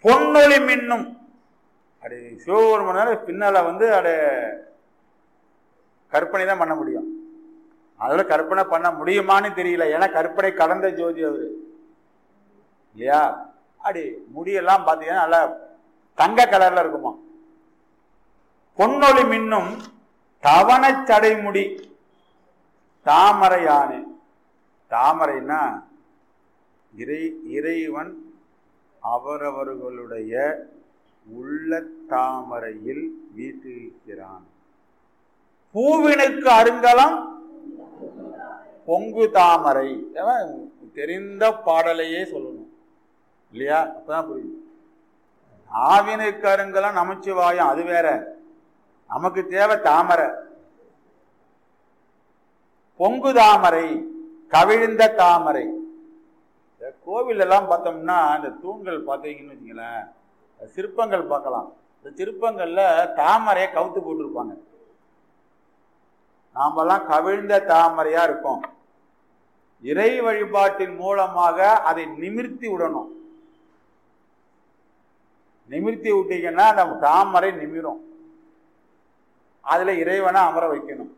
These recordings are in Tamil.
பொன்னொளி மின்னும் அப்படி சிவபெருமனார் பின்னால வந்து அட கற்பனை தான் பண்ண முடியும் அதோட கற்பனை பண்ண முடியுமான்னு தெரியல ஏன்னா கற்பனை கடந்த ஜோதி அவரு இல்லையா அப்படி முடியெல்லாம் பார்த்தீங்கன்னா நல்லா தங்க கலர்ல இருக்குமா பொன்னொளி மின்னும் தவணச் சடைமுடி தாமரை யானை தாமரைன்னா இறை இறைவன் அவரவர்களுடைய உள்ள தாமரையில் வீட்டிருக்கிறான் பூவினுக்கு அருங்கலம் பொங்கு தாமரை ஏன் தெரிந்த பாடலையே சொல்லணும் இல்லையா அப்பதான் புரியும் ஆவினுக்கு அருங்கலம் நமச்சிவாயம் அது வேற நமக்கு தேவை தாமரை பொங்கு தாமரை கவிழ்ந்த தாமரை இந்த கோவில் எல்லாம் பார்த்தோம்னா இந்த தூண்கள் பார்த்தீங்கன்னு வச்சுங்களேன் சிற்பங்கள் பார்க்கலாம் இந்த சிற்பங்கள்ல தாமரையை கவுத்து போட்டிருப்பாங்க நாமெல்லாம் கவிழ்ந்த தாமரையா இருக்கோம் இறை வழிபாட்டின் மூலமாக அதை நிமிர்த்தி விடணும் நிமிர்த்தி விட்டீங்கன்னா நம்ம தாமரை நிமிரும் அதுல இறைவனை அமர வைக்கணும்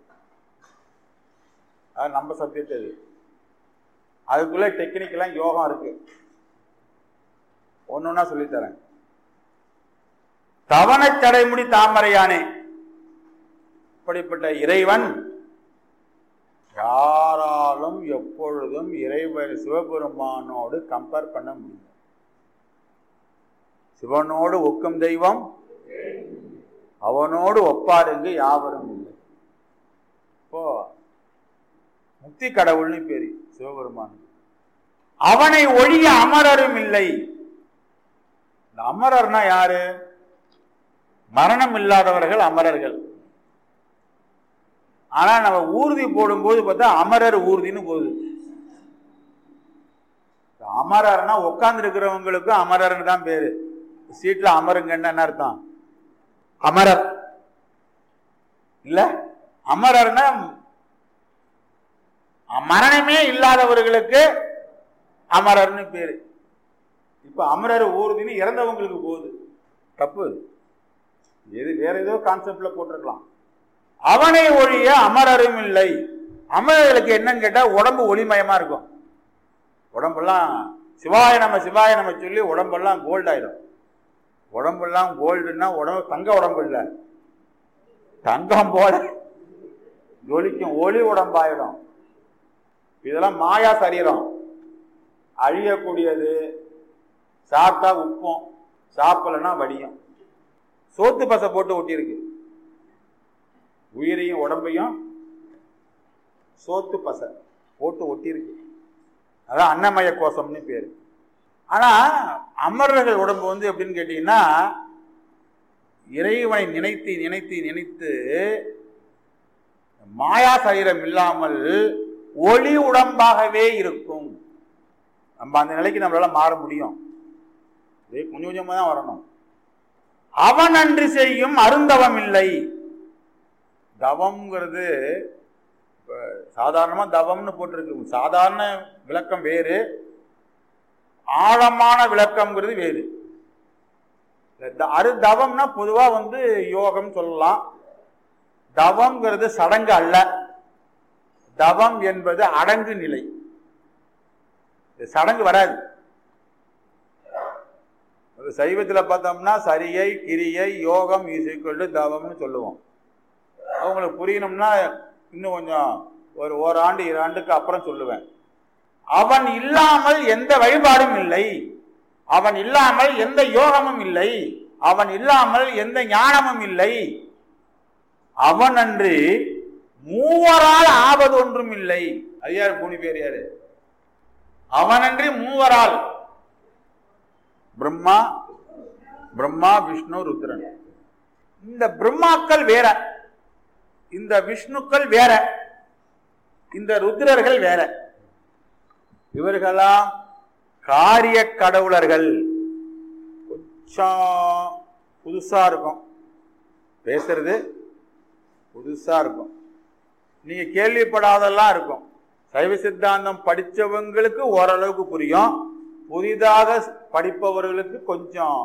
அது நம்ம சப்ஜெக்ட் அது அதுக்குள்ள டெக்னிக்கெல்லாம் யோகம் இருக்கு ஒன்னொன்னா சொல்லித்தரேன் தவணை தடைமுடி தாமரையானே இப்படிப்பட்ட இறைவன் யாராலும் எப்பொழுதும் இறைவன் சிவபெருமானோடு கம்பேர் பண்ண முடியும் சிவனோடு ஒக்கும் தெய்வம் அவனோடு ஒப்பாருங்க யாவரும் இல்லை இப்போ முக்தி கடவுள்னு பேரு சிவபெருமான் அவனை ஒழிய அமரரும் இல்லை இந்த அமரர்னா யாரு மரணம் இல்லாதவர்கள் அமரர்கள் ஆனா நம்ம ஊர்தி போடும்போது பார்த்தா அமரர் ஊர்தின்னு போகுது அமரர்னா உட்கார்ந்து இருக்கிறவங்களுக்கு அமரர்னு தான் பேரு சீட்ல அமருங்கன்னு என்ன அர்த்தம் அமரர் இல்ல அமரர்னா மரணமே இல்லாதவர்களுக்கு அமரர்னு பேரு இப்ப அமரர் ஊர்தின்னு இறந்தவங்களுக்கு போகுது தப்பு எது வேற ஏதோ கான்செப்ட்ல போட்டிருக்கலாம் அவனை ஒழிய அமரரும் இல்லை அமரர்களுக்கு என்னன்னு கேட்டா உடம்பு ஒளிமயமா இருக்கும் உடம்பெல்லாம் சிவாய நம்ம சிவாய நம்ம சொல்லி உடம்பெல்லாம் கோல்ட் ஆயிடும் உடம்பெல்லாம் கோல்டுன்னா உடம்பு தங்க உடம்பு இல்லை தங்கம் போல ஜொலிக்கும் ஒளி உடம்பாயிடும் இதெல்லாம் மாயா சரீரம் அழியக்கூடியது சாப்பிட்டா உப்பும் சாப்பிடலன்னா வடியும் சோத்து பசை போட்டு ஒட்டியிருக்கு உயிரையும் உடம்பையும் சோத்து பசை போட்டு ஒட்டியிருக்கு அதான் அன்னமய கோஷம்னு பேரு ஆனா அமரர்கள் உடம்பு வந்து எப்படின்னு கேட்டீங்கன்னா இறைவனை நினைத்து நினைத்து நினைத்து மாயா சரீரம் இல்லாமல் ஒளி உடம்பாகவே இருக்கும் நம்ம அந்த நிலைக்கு நம்மளால மாற முடியும் இது கொஞ்சம் கொஞ்சமா தான் வரணும் அவன் அன்று செய்யும் அருந்தவம் இல்லை தவம்ங்கிறது இப்ப சாதாரணமா தவம்னு போட்டிருக்கு சாதாரண விளக்கம் வேறு ஆழமான விளக்கம்ங்கிறது வேறு அரு தவம்னா பொதுவா வந்து யோகம் சொல்லலாம் தவம்ங்கிறது சடங்கு அல்ல தவம் என்பது அடங்கு நிலை சடங்கு வராது சைவத்தில் பார்த்தோம்னா சரியை கிரியை யோகம் ஈஸிக்கொண்டு தவம்னு சொல்லுவோம் அவங்களுக்கு புரியணும்னா இன்னும் கொஞ்சம் ஒரு ஓராண்டு இரு ஆண்டுக்கு அப்புறம் சொல்லுவேன் அவன் இல்லாமல் எந்த வழிபாடும் இல்லை அவன் இல்லாமல் எந்த யோகமும் இல்லை அவன் இல்லாமல் எந்த ஞானமும் இல்லை அவன் அன்று மூவரால் ஆவது ஒன்றும் இல்லை அது யார் மூணு பேர் யாரு அவனன்றி மூவரால் பிரம்மா பிரம்மா விஷ்ணு ருத்ரன் இந்த பிரம்மாக்கள் வேற இந்த விஷ்ணுக்கள் வேற இந்த ருத்ரர்கள் வேற இவர்களாம் காரிய கடவுளர்கள் கொஞ்சம் புதுசா இருக்கும் பேசுறது புதுசா இருக்கும் நீங்க கேள்விப்படாதெல்லாம் இருக்கும் சைவ சித்தாந்தம் படிச்சவங்களுக்கு ஓரளவுக்கு புரியும் புதிதாக படிப்பவர்களுக்கு கொஞ்சம்